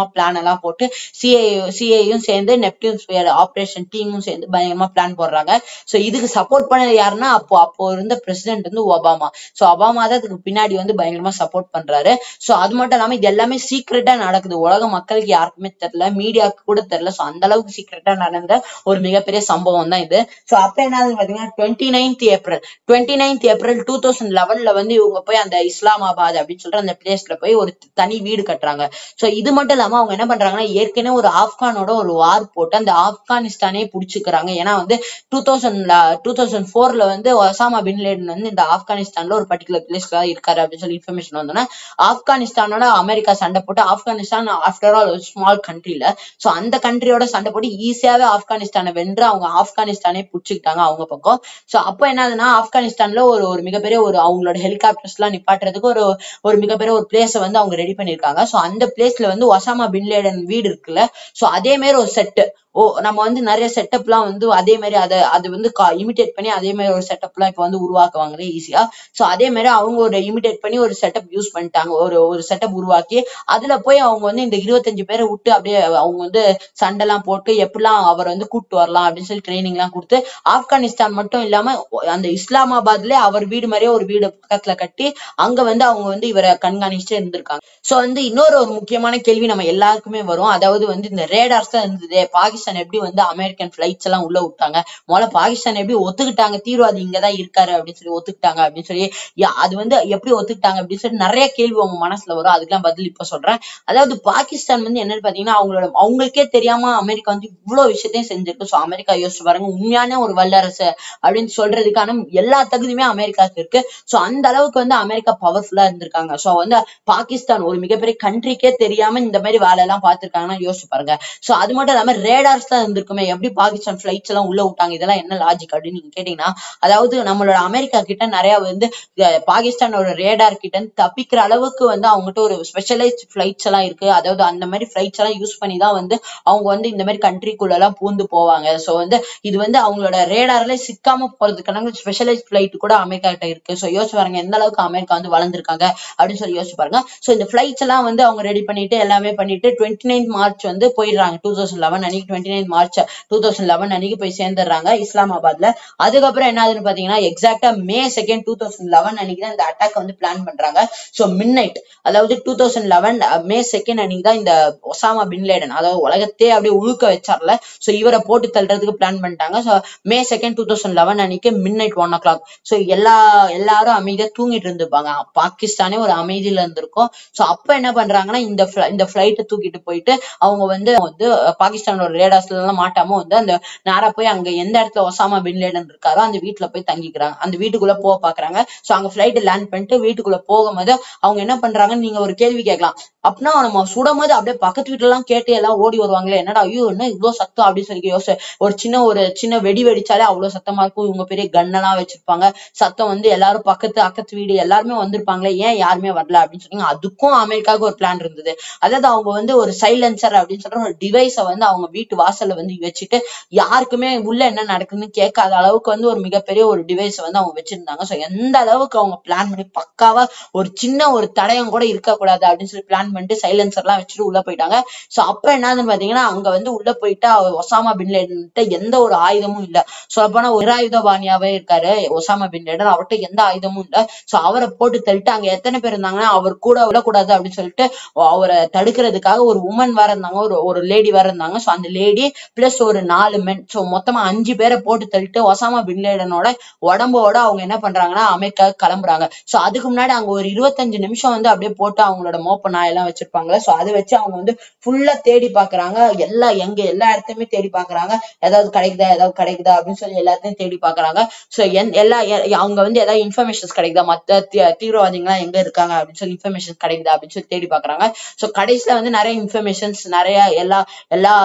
பயங்கரமா பிளான் எல்லாம் போட்டு சிஏ சிஏயும் சேர்ந்து நெப்டியூன் ஸ்பியர் ஆபரேஷன் டீமும் சேர்ந்து பயங்கரமா பிளான் போடுறாங்க சோ இதுக்கு சப்போர்ட் பண்ணது யாருன்னா அப்போ அப்போ இருந்த பிரசிடென்ட் வந்து ஒபாமா சோ ஒபாமா தான் இதுக்கு பின்னாடி வந்து பயங்கரமா சப்போர்ட் பண்றாரு சோ அது மட்டும் இல்லாம இது எல்லாமே சீக்கிரட்டா நடக்குது உலக மக்களுக்கு யாருக்குமே தெரியல மீடியாவுக்கு கூட தெரியல சோ அந்த அளவுக்கு சீக்கிரட்டா நடந்த ஒரு மிகப்பெரிய சம்பவம் தான் இது சோ அப்ப என்ன ஆகுதுன்னு பாத்தீங்கன்னா twenty ninth April twenty ninth April two thousand லெவன்ல வந்து இவங்க போய் அந்த இஸ்லாமாபாத் அப்படின்னு சொல்ற அந்த பிளேஸ்ல போய் ஒரு தனி வீடு கட்டுறாங்க சோ இது மட்டும் இல்லாம அவங்க என்ன பண்றாங்கன்னா ஏற்கனவே ஒரு ஆப்கானோட ஒரு வார் போட்டு அந்த ஆப்கானிஸ்தானே புடிச்சுக்கிறாங்க ஏன்னா வந்து டூ தௌசண்ட் டூ தௌசண்ட் ஃபோர்ல வந்து ஒசாமா பின் லேடன் வந்து இந்த ஆப்கானிஸ்தான்ல ஒரு பர்டிகுலர் பிளேஸ்ல இருக்காரு அப்படின்னு சொல்லி இன்ஃபர்மேஷன் வந்தோன்னா ஆப்கானிஸ்தானோட அமெரிக்கா சண்டை போட்டு ஆப்கானிஸ்தான் ஆஃப்டர் ஆல் ஒரு ஸ்மால் கண்ட்ரில சோ அந்த கண்ட்ரியோட சண்டை போட்டு ஈஸியாவே ஆப்கானிஸ்தானை வென்று அவங்க ஆப்கானிஸ்தானே புடிச்சுக்கிட்டாங்க அவங்க பக்கம் சோ அப்போ என்ன ஆகுதுன்னா ஆப்கானிஸ்தான்ல ஒரு ஒரு மிகப்பெரிய ஒரு அவங்களோட ஹெலிகாப்டர்ஸ் எல்லாம் நிப்பாட்டுறதுக்கு ஒரு ஒரு மிகப்பெரிய ஒரு பிளேஸ வந்து அவங்க ரெடி பண்ணிருக்காங்க சோ அந்த பிளேஸ்ல வந்து ஒசாமா பின் லேடன் வீடு இருக்குல்ல சோ அதே மாதிரி ஒரு செட்டு ஓ நம்ம வந்து நிறைய செட்டப்லாம் வந்து அதே மாதிரி அதை அது வந்து இமிடேட் பண்ணி அதே மாதிரி ஒரு செட்டப்லாம் இப்போ வந்து உருவாக்குவாங்களே ஈஸியா சோ அதே மாதிரி அவங்க ஒரு இமிடேட் பண்ணி ஒரு செட்டப் யூஸ் பண்ணிட்டாங்க ஒரு ஒரு செட்டப் உருவாக்கி அதுல போய் அவங்க வந்து இந்த இருபத்தஞ்சு பேரை விட்டு அப்படியே அவங்க வந்து சண்டைலாம் போட்டு எப்படிலாம் அவர் வந்து கூட்டு வரலாம் அப்படின்னு சொல்லி ட்ரைனிங் எல்லாம் கொடுத்து ஆப்கானிஸ்தான் மட்டும் இல்லாம அந்த இஸ்லாமாபாத்ல அவர் வீடு மாதிரியே ஒரு வீடு பக்கத்துல கட்டி அங்க வந்து அவங்க வந்து இவரை கண்காணிச்சுட்டு இருந்திருக்காங்க சோ வந்து இன்னொரு ஒரு முக்கியமான கேள்வி நம்ம எல்லாருக்குமே வரும் அதாவது வந்து இந்த ரேடார்ஸ் தான் இருந்தது பாகிஸ்தான் எப்படி வந்து அமெரிக்கன் பிளைட்ஸ் எல்லாம் உள்ள விட்டாங்க முதல்ல பாகிஸ்தான் எப்படி ஒத்துக்கிட்டாங்க தீவிரவாதி இங்கதான் இருக்காரு அப்படின்னு சொல்லி ஒத்துக்கிட்டாங்க அப்படின்னு சொல்லி யா- அது வந்து எப்படி ஒத்துக்கிட்டாங்க அப்படின்னு சொல்லி நிறைய கேள்வி உங்க மனசுல வரும் அதுக்கெல்லாம் பதில் இப்ப சொல்றேன் அதாவது பாகிஸ்தான் வந்து என்னன்னு பாத்தீங்கன்னா அவங்களோட அவங்களுக்கே தெரியாம அமெரிக்கா வந்து இவ்வளவு விஷயத்தையும் செஞ்சிருக்கு சோ அமெரிக்கா யோசிச்சு பாருங்க உண்மையான ஒரு வல்லரசு அப்படின்னு சொல்றதுக்கான எல்லா தகுதியுமே அமெரிக்காவுக்கு இருக்கு சோ அந்த அளவுக்கு வந்து அமெரிக்கா பவர்ஃபுல்லா இருந்திருக்காங்க சோ வந்து பாகிஸ்தான் ஒரு மிகப்பெரிய கண்ட்ரிக்கே தெரியாம இந்த மாதிரி வேலை எல்லாம் பார்த்திருக்காங்கன்னா யோசிச்சு பாருங்க சோ அது மட்டும் இல்லாம ரேடார்ஸ் தான் இருந்திருக்குமே எப்படி பாகிஸ்தான் பிளைட்ஸ் எல்லாம் உள்ள விட்டாங்க இதெல்லாம் என்ன லாஜிக் அப்படின்னு நீங்க கேட்டீங்கன்னா அதாவது நம்மளோட அமெரிக்கா கிட்ட நிறைய வந்து அஹ், பாகிஸ்தானோட ரேடார் கிட்ட இருந்து தப்பிக்கிற அளவுக்கு வந்து அவங்ககிட்ட ஒரு ஸ்பெஷலைஸ்ட் ஃபிளைட்ஸ் எல்லாம் இருக்கு அதாவது அந்த மாதிரி ஃபிளைட்ஸ் எல்லாம் யூஸ் பண்ணி தான் வந்து அவங்க வந்து இந்த மாதிரி கண்ட்ரிக்குள்ள எல்லாம் பூந்து போவாங்க சோ வந்து இது வந்து அவங்களோட ரேடார்ல சிக்காம போறதுக்கான ஸ்பெஷலைஸ்ட் ஃபிளைட் கூட அமெரிக்கா கிட்ட இருக்கு சோ யோசிச்சு பாருங்க எந்த அளவுக்கு அமெரிக்கா வந்து வளர்ந்துருக்காங்க அப்படின்னு சொல்லி யோசிச்சு பாருங்க சோ இந்த ஃபிளைட்ஸ் எல்லாம் வந்து அவங்க ரெடி பண்ணிட்டு எல்லாமே பண்ணிட்டு டுவெண்ட்டி நைன் மார்ச் வந்து போயிடுறாங்க டூ தௌசண்ட் லெவன் அன்னைக்கு twenty nine March two thousand eleven அன்னைக்கு போய் சேர்ந்துடுறாங்க இஸ்லாமாபாத்ல அதுக்கப்புறம் என்ன ஆகுதுன்னு பாத்தீங்கன்னா எக்ஸாக்டா May second two thousand eleven அன்னைக்கு தான் இந்த அட்டாக் வந்து பிளான் பண்றாங்க சோ மிட் நைட் அதாவது two thousand eleven May second அன்னைக்கு தான் இந்த ஒசாமா பின் லேடன் அதாவது உலகத்தையே அப்படியே உழுக்க வச்சார்ல சோ இவரை போட்டு தள்ளுறதுக்கு பிளான் பண்ணிட்டாங்க so May second two thousand eleven அன்னைக்கு midnight one o'clock so எல்லா எல்லாரும் அமைதியா தூங்கிட்டு இருந்திருப்பாங்க பாகிஸ்தானே ஒரு அமைதியில இருந்திருக்கும் சோ அப்ப என்ன பண்றாங்கன்னா இந்த fli- இந்த பிளைட்டை தூக்கிட்டு போயிட்டு அவங்க வந்து வந்து அஹ், பாகிஸ்தானோட ரேடார்ஸ்ல எல்லாம் மாட்டாம வந்து அந்த நேரா போய் அங்க எந்த இடத்துல ஒசாமா பின் லேடன் இருக்காரோ அந்த வீட்டுல போய் தங்கிக்கிறாங்க அந்த வீட்டுக்குள்ள போக பாக்குறாங்க சோ அங்க பிளைட் லேண்ட் பண்ணிட்டு வீட்டுக்குள்ள போகும்போது அவங்க என்ன பண்றாங்கன்னு நீங்க ஒரு கேள்வி கேட்கலாம் அப்படின்னா நம்ம சுடும் போது அப்படியே பக்கத்து வீட்டுல எல்லாம் கேட்டு எல்லாம் ஓடி வருவாங்களே என்னடா ஐயோ என்ன இவ்வளவு சத்தம் அப்படின்னு சொல்லி யோசி ஒரு சின்ன ஒரு சின்ன வெடி வெடிச்சாலே அவ்வளவு சத்தமா இருக்கும் இவங்க பெரிய கன்னெல்லாம் வச்சிருப்பாங்க சத்தம் வந்து எல்லாரும் பக்கத்து அக்கத்து வீடு எல்லாருமே வந்திருப்பாங்களே ஏன் யாருமே வரல அப்படின்னு சொன்னீங்க அதுக்கும் அமெரிக்காவுக்கு ஒரு பிளான் இருந்தது அதாவது அவங்க வந்து ஒரு சைலன்சர் அப்படின்னு சொல்ற ஒரு டிவைஸை வந்து அவங்க வீட்டு வாசல்ல வந்து வச்சுட்டு யாருக்குமே உள்ள என்ன நடக்குதுன்னு கேட்காத அளவுக்கு வந்து ஒரு மிகப்பெரிய ஒரு டிவைஸ் வந்து அவங்க வச்சிருந்தாங்க சோ எந்த அளவுக்கு அவங்க பிளான் பண்ணி பக்காவா ஒரு சின்ன ஒரு தடயம் கூட இருக்கக்கூடாது அப்படின்னு சொல்லி பிளான் பண்ணிட்டு சைலன்சர் எல்லாம் வச்சுட்டு உள்ள போயிட்டாங்க சோ அப்ப என்னதுன்னு பாத்தீங்கன்னா அங்க வந்து உள்ள போயிட்டா அவர் ஒசாமா பின் லேடன் எந்த ஒரு ஆயுதமும் இல்ல சொல்ல போனா ஒரு ஆயுதபாணியாவே இருக்காரு ஒசாமா பின் லேடன் அவர்கிட்ட எந்த ஆயுதமும் இல்ல சோ அவரை போட்டு தள்ளிட்டு அங்க எத்தனை பேர் இருந்தாங்கன்னா அவர் கூட விடக்கூடாது அப்படின்னு சொல்லிட்டு அவரை தடுக்கிறதுக்காக ஒரு உமன் வேற இருந்தாங்க ஒரு ஒரு லேடி வேற இருந்தாங்க சோ அந்த லேடி பிளஸ் ஒரு நாலு மென் சோ மொத்தமா அஞ்சு பேரை போட்டு தள்ளிட்டு ஒசாமா பின் லேடனோட உடம்போட அவங்க என்ன பண்றாங்கன்னா அமெரிக்கா கிளம்புறாங்க சோ அதுக்கு முன்னாடி அங்க ஒரு இருபத்தஞ்சு நிமிஷம் வந்து அப்படியே போட்டு அவங்களோட மோப்ப நாயெல்லாம் வச்சிருப்பாங்களே சோ அதை வச்சு அவங்க வந்து ஃபுல்லா தேடி பாக்குறாங்க எல்லா எங்க எல்லா இடத்தையுமே தேடி பாக்குறாங்க ஏதாவது கிடைக்குதா ஏதாவது கிடைக்குதா அப்படின்னு சொல்லி எல்லாத்தையும் தேடி பாக்குறாங்க சோ எல்லா எ- அவங்க வந்து ஏதாவது இன்ஃபர்மேஷன்ஸ் கிடைக்குதா மத்த தீ- தீவிரவாதிகள்லாம் எங்க இருக்காங்க அப்படின்னு சொல்லி இன்ஃபர்மேஷன் கிடைக்குதா அப்படின்னு சொல்லி தேடி பாக்குறாங்க சோ கடைசியில வந்து நிறைய இன்ஃபர்மேஷன்ஸ் நிறைய எல்லா எல்லா என்னென்ன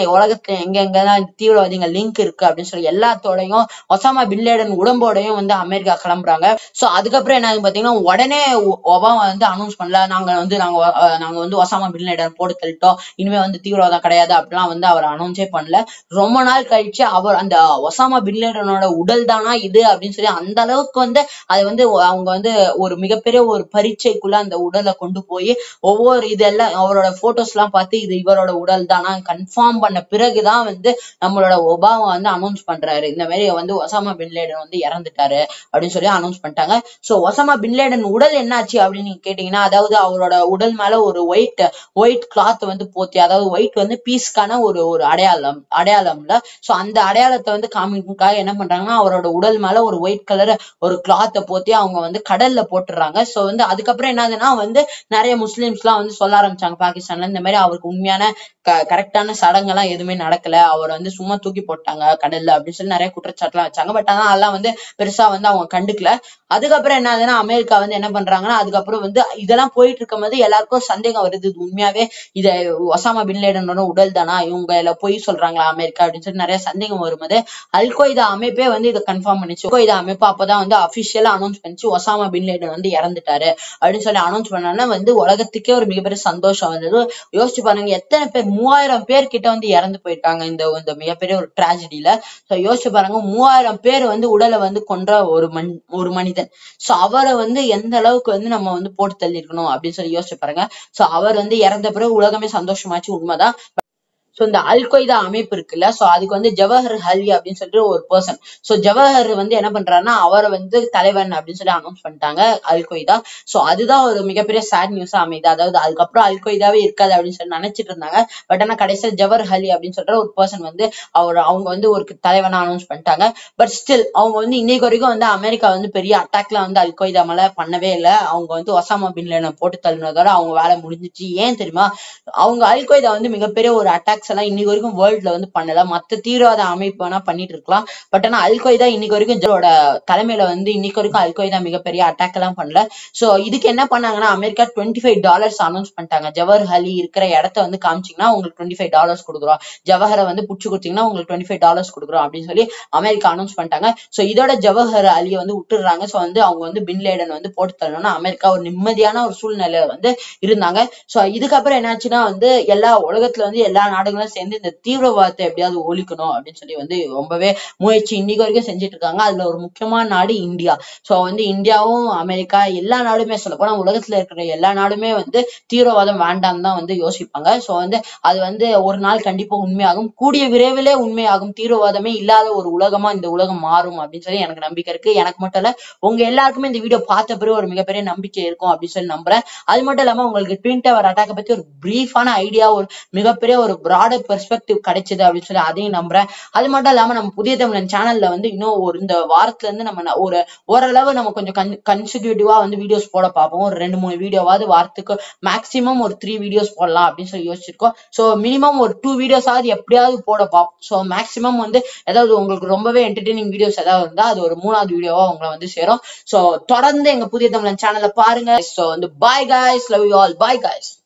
உலகத்துல எங்க எங்கெல்லாம் தீவிரவாதிகள் லிங்க் இருக்கு அப்படின்னு சொல்லி எல்லாத்தோடையும் ஒசாமா பின்லேடன் உடம்போடையும் வந்து அமெரிக்கா கிளம்புறாங்க சோ அதுக்கப்புறம் என்ன ஆகுது பாத்தீங்கன்னா உடனே ஒ- ஒபாமா வந்து அனௌன்ஸ் பண்ணல நாங்க வந்து நாங்க வ- அஹ் நாங்க வந்து ஒசாமா பின்லேடன் போட்டு தள்ளிட்டோம் இனிமே வந்து தீவிரவாதம் கிடையாது அப்படிலாம் வந்து அவர் அனௌன்ஸே பண்ணல ரொம்ப நாள் கழிச்சு அவர் அந்த ஒசாமா பின்லேடனோட உடல் தானா இது அப்படின்னு சொல்லி அந்த அளவுக்கு வந்து அது வந்து ஒ- அவங்க வந்து ஒரு மிகப்பெரிய ஒரு பரீட்சைக்குள்ள அந்த உடலை கொண்டு போய் ஒவ்வொரு இதெல்லாம் அவரோட போட்டோஸ் எல்லாம் பார்த்து இது இவரோட உடல் தானா கன்ஃபார்ம் பண்ண பிறகுதான் வந்து நம்மளோட ஒபாமா வந்து அனௌன்ஸ் பண்றாரு இந்த மாதிரி வந்து ஒசாமா பின்லேடன் வந்து இறந்துட்டாரு அப்படின்னு சொல்லி அனௌன்ஸ் பண்ணிட்டாங்க சோ ஒசாமா பின்லேடன் உடல் என்னாச்சு அப்படின்னு நீங்க கேட்டீங்கன்னா அதாவது அவரோட உடல் மேல ஒரு ஒயிட் ஒயிட் கிளாத் வந்து போத்தி அதாவது ஒயிட் வந்து பீஸ்க்கான ஒரு ஒரு அடையாளம் அடையாளம்ல சோ அந்த அடையாளத்தை வந்து காமிக்கிறதுக்காக என்ன பண்றாங்கன்னா அவரோட உடல் மேல ஒரு ஒயிட் கலர் ஒரு கிளாத்தை போத்தி அவங்க வந்து கடல்ல போட்டுறாங்க சோ வந்து அதுக்கப்புறம் என்னதுன்னா வந்து நிறைய முஸ்லிம்ஸ் எல்லாம் வந்து சொல்ல ஆரம்பிச்சாங்க பாகிஸ்தான்ல இந்த மாதிரி அவருக்கு உண்மையான கரெக்டான சடங்கெல்லாம் எதுவுமே நடக்கல அவர் வந்து சும்மா தூக்கி போட்டாங்க கடல்ல அப்படின்னு சொல்லி நிறைய குற்றச்சாட்டுலாம் வச்சாங்க பட் ஆனா அதெல்லாம் வந்து பெருசா வந்து அவங்க கண்டுக்கல அதுக்கப்புறம் என்ன ஆகுதுன்னா அமெரிக்கா வந்து என்ன பண்றாங்கன்னா அதுக்கப்புறம் வந்து இதெல்லாம் போயிட்டு இருக்கும்போது எல்லாருக்கும் சந்தேகம் வருது இது உண்மையாவே இத ஒசாமா பின்லேடனோட உடல் தானா இவங்க எல்லாம் பொய் சொல்றாங்களா அமெரிக்கா அப்படின்னு சொல்லி நிறைய சந்தேகம் வரும்போது அல் கொய்தா அமைப்பே வந்து இதை கன்ஃபார்ம் பண்ணிச்சு அல் கொய்தா அமைப்பு அப்பதான் வந்து அபிஷியலா அனௌன்ஸ் பண்ணிச்சு ஒசாமா பின்லேடன் வந்து இறந்துட்டாரு அப்படின்னு சொல்லி அனௌன்ஸ் பண்ணோன்னா வந்து உலகத்துக்கே ஒரு மிகப்பெரிய சந்தோஷம் வந்தது யோசிச்சு பாருங்க எத்தனை பேர் மூவாயிரம் பேர் கிட்ட வந்து இறந்து போயிருக்காங்க இந்த இந்த மிகப்பெரிய ஒரு டிராஜடியில சோ யோசிச்சு பாருங்க மூவாயிரம் பேர் வந்து உடலை வந்து கொன்ற ஒரு மண் ஒரு மனிதன் சோ அவரை வந்து எந்த அளவுக்கு வந்து நம்ம வந்து போட்டு தள்ளிருக்கணும் அப்படின்னு சொல்லி யோசிச்சு பாருங்க சோ அவர் வந்து இறந்த பிறகு உலகமே சந்தோஷமாச்சு உண்மைதான் சோ இந்த அல் கொய்தா அமைப்பு இருக்குல்ல சோ அதுக்கு வந்து ஜவஹர் அலி அப்படின்னு சொல்லிட்டு ஒரு பர்சன் சோ ஜவஹர் வந்து என்ன பண்றாருன்னா அவரை வந்து தலைவன் அப்படின்னு சொல்லி அனௌன்ஸ் பண்ணிட்டாங்க அல் கொய்தா சோ அதுதான் ஒரு மிகப்பெரிய சேட் நியூஸா அமையுது அதாவது அதுக்கப்புறம் அல் கொய்தாவே இருக்காது அப்படின்னு சொல்லி நினைச்சிட்டு இருந்தாங்க பட் ஆனா கடைசியில் ஜவஹர் அலி அப்படின்னு சொல்ற ஒரு பர்சன் வந்து அவர் அவங்க வந்து ஒரு தலைவனா அனௌன்ஸ் பண்ணிட்டாங்க பட் ஸ்டில் அவங்க வந்து இன்னைக்கு வரைக்கும் வந்து அமெரிக்கா வந்து பெரிய அட்டாக்ல வந்து அல் கொய்தா மேல பண்ணவே இல்லை அவங்க வந்து ஒசாமா பின் லேடனை போட்டு தள்ளினதோட அவங்க வேலை முடிஞ்சிச்சு ஏன் தெரியுமா அவங்க அல் கொய்தா வந்து மிகப்பெரிய ஒரு அட்டாக்ஸ் எல்லாம் இன்னைக்கு வரைக்கும் வேர்ல்ட்ல வந்து பண்ணல மத்த தீவிரவாத அமைப்பு வேணா பண்ணிட்டு இருக்கலாம் பட் ஆனா அல் கொய்தா இன்னைக்கு வரைக்கும் ஜோட தலைமையில வந்து இன்னைக்கு வரைக்கும் அல் கொய்தா மிகப்பெரிய அட்டாக் எல்லாம் பண்ணல சோ இதுக்கு என்ன பண்ணாங்கன்னா America twenty five dollars announce பண்ணிட்டாங்க ஜவஹர் அலி இருக்கிற இடத்த வந்து காமிச்சீங்கன்னா உங்களுக்கு டுவெண்ட்டி ஃபைவ் டாலர்ஸ் கொடுக்குறோம் ஜவஹரை வந்து புடிச்சு கொடுத்தீங்கன்னா உங்களுக்கு டுவெண்ட்டி ஃபைவ் டாலர்ஸ் கொடுக்குறோம் அப்படின்னு சொல்லி அமெரிக்கா அனௌன்ஸ் பண்ணிட்டாங்க சோ இதோட ஜவஹர் அலியை வந்து விட்டுடுறாங்க சோ வந்து அவங்க வந்து பின் லேடன் வந்து போட்டு தரணும்னா அமெரிக்கா ஒரு நிம்மதியான ஒரு சூழ்நிலையில வந்து இருந்தாங்க சோ இதுக்கப்புறம் என்னாச்சுன்னா வந்து எல்லா உலகத்துல வந்து எல்லா நாடுகளும் சேர்ந்து இந்த தீவிரவாதத்தை எப்படியாவது ஒழிக்கணும் அப்படின்னு சொல்லி வந்து ரொம்பவே முயற்சி இன்னைக்கு வரைக்கும் செஞ்சுட்டு இருக்காங்க அதுல ஒரு முக்கியமான நாடு இந்தியா சோ வந்து இந்தியாவும் அமெரிக்கா எல்லா நாடுமே சொல்ல போனா உலகத்துல இருக்கிற எல்லா நாடுமே வந்து தீவிரவாதம் வேண்டாம் தான் வந்து யோசிப்பாங்க சோ வந்து அது வந்து ஒரு நாள் கண்டிப்பா உண்மையாகும் கூடிய விரைவிலே உண்மையாகும் தீவிரவாதமே இல்லாத ஒரு உலகமா இந்த உலகம் மாறும் அப்படின்னு சொல்லி எனக்கு நம்பிக்கை இருக்கு எனக்கு மட்டும் இல்ல உங்க எல்லாருக்குமே இந்த வீடியோ பார்த்த பிறகு ஒரு மிகப்பெரிய நம்பிக்கை இருக்கும் அப்படின்னு சொல்லி நம்புறேன் அது மட்டும் இல்லாம உங்களுக்கு ட்வின் டவர் அட்டாக்கை பத்தி ஒரு பிரீஃபான ஐடியா ஒரு மிகப்பெரிய ஒரு ப்ராடர் பெர்ஸ்பெக்டிவ் கிடைச்சது அப்படின்னு சொல்லி அதையும் நம்புறேன் அது மட்டும் இல்லாம நம்ம புதிய தமிழன் சேனல்ல வந்து இன்னும் ஒரு இந்த வாரத்துல இருந்து நம்ம ந- ஒரு ஓரளவு நம்ம கொஞ்சம் கன் கன்சிக்யூட்டிவா வந்து வீடியோஸ் போட பார்ப்போம் ஒரு ரெண்டு மூணு வீடியோவாவது வாரத்துக்கு மேக்ஸிமம் ஒரு த்ரீ வீடியோஸ் போடலாம் அப்படின்னு சொல்லி யோசிச்சிருக்கோம் ஸோ மினிமம் ஒரு டூ வீடியோஸாவது எப்படியாவது போட பார்ப்போம் ஸோ மேக்ஸிமம் வந்து ஏதாவது உங்களுக்கு ரொம்பவே என்டர்டெய்னிங் வீடியோஸ் ஏதாவது இருந்தா அது ஒரு மூணாவது வீடியோவா உங்களை வந்து சேரும் ஸோ தொடர்ந்து எங்க புதிய தமிழன் சேனலை பாருங்க ஸோ வந்து பாய் guys love you all bye guys